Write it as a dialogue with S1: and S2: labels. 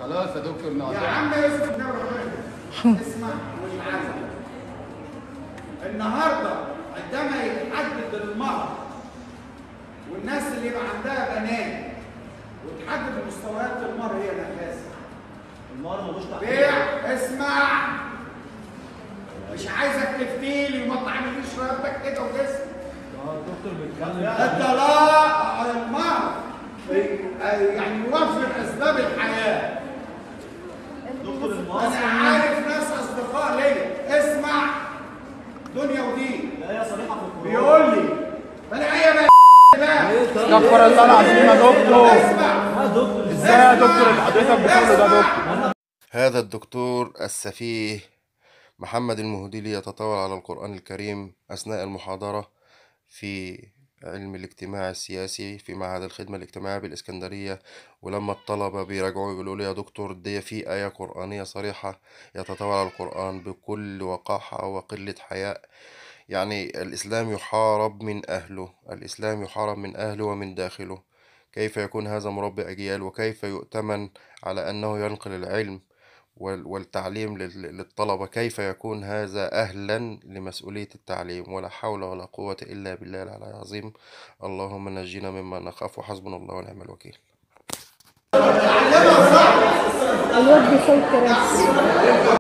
S1: خلاص يا دكتور
S2: يا
S1: نعطيك
S2: عم اسمع اسمع والعزم النهارده عندما يتحدد المهر والناس اللي يبقى عندها بنات وتحدد مستويات المهر هي نفاسه
S3: المهر ملوش تحديد
S2: بيع اسمع مش عايزك تفتيلي وما تعمليش رقبتك كده وجسم
S3: الدكتور بيتكلم
S2: الطلاق المهر يعني يوفر اسباب الحياه
S3: دكتور المهر
S2: انا عارف ناس اصدقاء ليا اسمع دنيا ودين
S3: لا هي صريحه في القران
S2: بيقول لي انا ايه بقى بقى
S1: استغفر الله العظيم يا دكتور
S2: اسمع
S3: يا دكتور
S1: ازاي يا دكتور اللي حضرتك بتقوله ده دكتور
S4: هذا الدكتور السفيه محمد المهدلي يتطاول على القرآن الكريم أثناء المحاضرة في علم الاجتماع السياسي في معهد الخدمة الاجتماعية بالإسكندرية ولما الطلبة بيراجعوا يقولوا له يا دكتور دي في آية قرآنية صريحة يتطاول على القرآن بكل وقاحة وقلة حياء يعني الإسلام يحارب من أهله الإسلام يحارب من أهله ومن داخله كيف يكون هذا مربي أجيال وكيف يؤتمن على أنه ينقل العلم وال- والتعليم لل- للطلبة كيف يكون هذا أهلا لمسؤولية التعليم ولا حول ولا قوة إلا بالله العلي العظيم اللهم نجينا مما نخاف وحسبنا الله ونعم الوكيل
S5: الواد بصوت كراسي